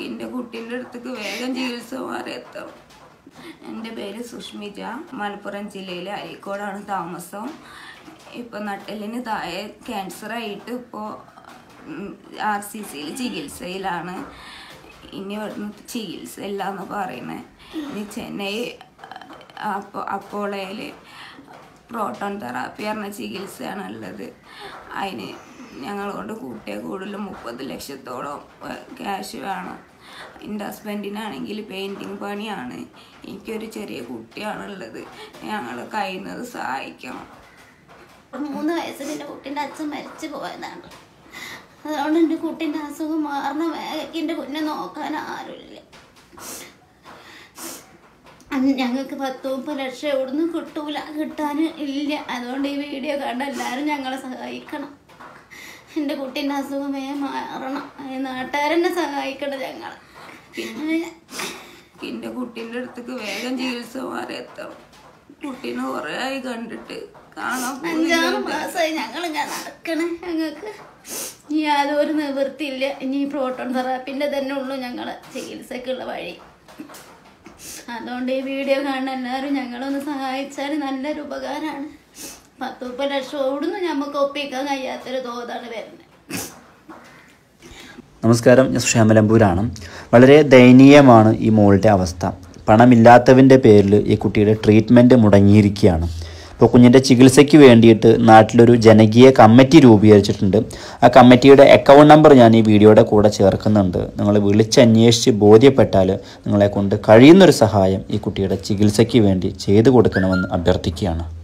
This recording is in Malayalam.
എൻ്റെ കുട്ടീൻ്റെ അടുത്തേക്ക് വേഗം ചികിത്സ മാറി എത്തണം എൻ്റെ പേര് സുഷ്മിജ മലപ്പുറം ജില്ലയിലെ അരീക്കോടാണ് താമസം ഇപ്പോൾ നട്ടലിന് താഴെ ക്യാൻസറായിട്ട് ഇപ്പോൾ ആർ സി സിയിൽ ചികിത്സയിലാണ് ഇനി ഇവിടുന്ന് ചികിത്സ ഇല്ല എന്ന് പറയുന്നത് ഇനി ചെന്നൈ അപ്പോ അപ്പോളയിൽ പ്രോട്ടോൺ തെറാപ്പി പറഞ്ഞ ചികിത്സയാണ് ഉള്ളത് അതിന് ഞങ്ങളോട് കൂട്ടിയ കൂടുതൽ മുപ്പത് ലക്ഷത്തോളം ക്യാഷ് വേണം എൻ്റെ ഹസ്ബൻഡിനാണെങ്കിൽ പെയിൻറ്റിങ് പണിയാണ് എനിക്കൊരു ചെറിയ കുട്ടിയാണുള്ളത് ഞങ്ങൾ കഴിയുന്നത് സഹായിക്കണം മൂന്ന് വയസ്സിൽ എൻ്റെ കുട്ടീൻ്റെ അച്ഛൻ മരിച്ചു പോയതാണ് അതുകൊണ്ട് എൻ്റെ കുട്ടീൻ്റെ അസുഖം മാറണ വേഗയ്ക്ക് എൻ്റെ കുഞ്ഞെ നോക്കാൻ ആരുമില്ല അന്ന് ഞങ്ങൾക്ക് പത്ത് മുപ്പത് ലക്ഷം എവിടുന്ന് കിട്ടൂല കിട്ടാൻ ഇല്ല അതുകൊണ്ട് ഈ വീഡിയോ കണ്ട എല്ലാവരും ഞങ്ങളെ സഹായിക്കണം എൻ്റെ കുട്ടീൻ്റെ അസുഖം വേഗം മാറണം അതിന് നാട്ടുകാരെന്നെ സഹായിക്കണം ഞങ്ങളെ പിന്നെ എൻ്റെ കുട്ടീൻ്റെ അടുത്തേക്ക് വേഗം ചികിത്സ മാറി എത്തണം കുട്ടീനെ കുറേ ആയി കണ്ടിട്ട് കാണാൻ അഞ്ചാറ് പോയില്ല. മാസമായി ഞങ്ങൾ ഇങ്ങനെ നടക്കണേ ഞങ്ങൾക്ക് ഇനി യാതൊരു നിവൃത്തിയില്ല ഇനി പ്രോട്ടോൺ തെറാപ്പിൻ്റെ തന്നെ ഉള്ളൂ ഞങ്ങൾ ചികിത്സക്കുള്ള വഴി അതുകൊണ്ട് ഈ വീഡിയോ കാണുന്ന എല്ലാവരും ഞങ്ങളൊന്ന് സഹായിച്ചാൽ നല്ലൊരു ഉപകാരമാണ് പത്ത് മുപ്പത് ലക്ഷം ഓടുന്നു നമുക്ക് ഒപ്പിക്കാൻ കഴിയാത്തൊരു തോതാണ് വരുന്നത് നമസ്കാരം ഞാൻ ശ്യാമലമ്പൂരാണ് വളരെ ദയനീയമാണ് ഈ മോളുടെ അവസ്ഥ പണമില്ലാത്തതിൻ്റെ പേരിൽ ഈ കുട്ടിയുടെ ട്രീറ്റ്മെൻറ്റ് മുടങ്ങിയിരിക്കുകയാണ് ഇപ്പോൾ കുഞ്ഞിൻ്റെ ചികിത്സയ്ക്ക് വേണ്ടിയിട്ട് നാട്ടിലൊരു ജനകീയ കമ്മിറ്റി രൂപീകരിച്ചിട്ടുണ്ട് ആ കമ്മിറ്റിയുടെ അക്കൗണ്ട് നമ്പർ ഞാൻ ഈ വീഡിയോയുടെ കൂടെ ചേർക്കുന്നുണ്ട് നിങ്ങൾ വിളിച്ചന്വേഷിച്ച് ബോധ്യപ്പെട്ടാൽ നിങ്ങളെ കൊണ്ട് കഴിയുന്നൊരു സഹായം ഈ കുട്ടിയുടെ ചികിത്സയ്ക്ക് വേണ്ടി ചെയ്തു കൊടുക്കണമെന്ന് അഭ്യർത്ഥിക്കുകയാണ്